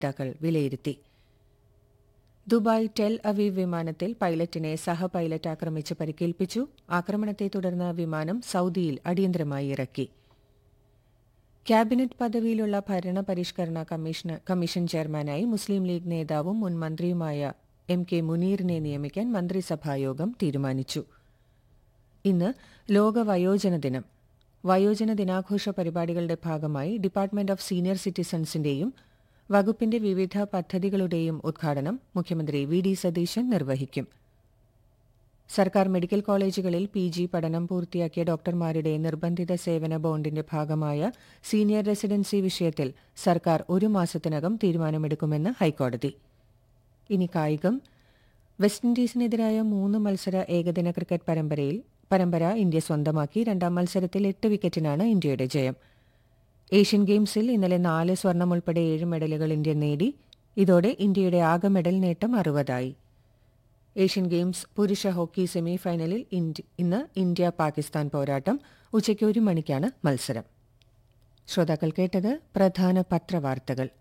നേതാക്കൾ വിലയിരുത്തി Dubai Tel Aviv വിമാനത്തിൽ പൈലറ്റിനെ സഹ പൈലറ്റ് ആക്രമിച്ച് പരിക്കേൽപ്പിച്ചു ആക്രമണത്തെ തുടർന്ന് വിമാനം സൌദിയിൽ അടിയന്തരമായി ഇറക്കി ക്യാബിനറ്റ് പദവിയിലുള്ള ഭരണ പരിഷ്കരണ കമ്മീഷൻ കമ്മീഷൻ ചെയർമാനായി മുസ്ലിം ലീഗ് നേതാവും മുൻ മന്ത്രിയുമായ എം കെ മുനീറിനെ നിയമിക്കാൻ മന്ത്രിസഭായോഗം തീരുമാനിച്ചു ഇന്ന് ലോക വയോജന ദിനം വയോജന ദിനാഘോഷ പരിപാടികളുടെ ഭാഗമായി ഡിപ്പാർട്ട്മെന്റ് ഓഫ് സീനിയർ സിറ്റിസൺസിന്റെയും വകുപ്പിന്റെ വിവിധ പദ്ധതികളുടെയും ഉദ്ഘാടനം മുഖ്യമന്ത്രി വി ഡി സതീശൻ നിർവഹിക്കും സർക്കാർ മെഡിക്കൽ കോളേജുകളിൽ പി ജി പഠനം പൂർത്തിയാക്കിയ ഡോക്ടർമാരുടെ നിർബന്ധിത സേവന ബോണ്ടിന്റെ ഭാഗമായ സീനിയർ റെസിഡൻസി വിഷയത്തിൽ സർക്കാർ ഒരു മാസത്തിനകം തീരുമാനമെടുക്കുമെന്ന് ഹൈക്കോടതി ഇനി കായികം വെസ്റ്റ് ഇൻഡീസിനെതിരായ മൂന്ന് മത്സര ഏകദിന ക്രിക്കറ്റ് പരമ്പരയിൽ പരമ്പര ഇന്ത്യ സ്വന്തമാക്കി രണ്ടാം മത്സരത്തിൽ എട്ട് വിക്കറ്റിനാണ് ഇന്ത്യയുടെ ജയം ഏഷ്യൻ ഗെയിംസിൽ ഇന്നലെ നാല് സ്വർണം ഉൾപ്പെടെ ഏഴ് മെഡലുകൾ ഇന്ത്യ നേടി ഇതോടെ ഇന്ത്യയുടെ ആകെ മെഡൽ നേട്ടം അറുപതായി ഏഷ്യൻ ഗെയിംസ് പുരുഷ ഹോക്കി സെമി ഫൈനലിൽ ഇന്ന് ഇന്ത്യ പാകിസ്ഥാൻ പോരാട്ടം ഉച്ചയ്ക്ക് ഒരു മണിക്കാണ് മത്സരം ശ്രോതാക്കൾ കേട്ടത് പ്രധാന പത്രവാർത്തകൾ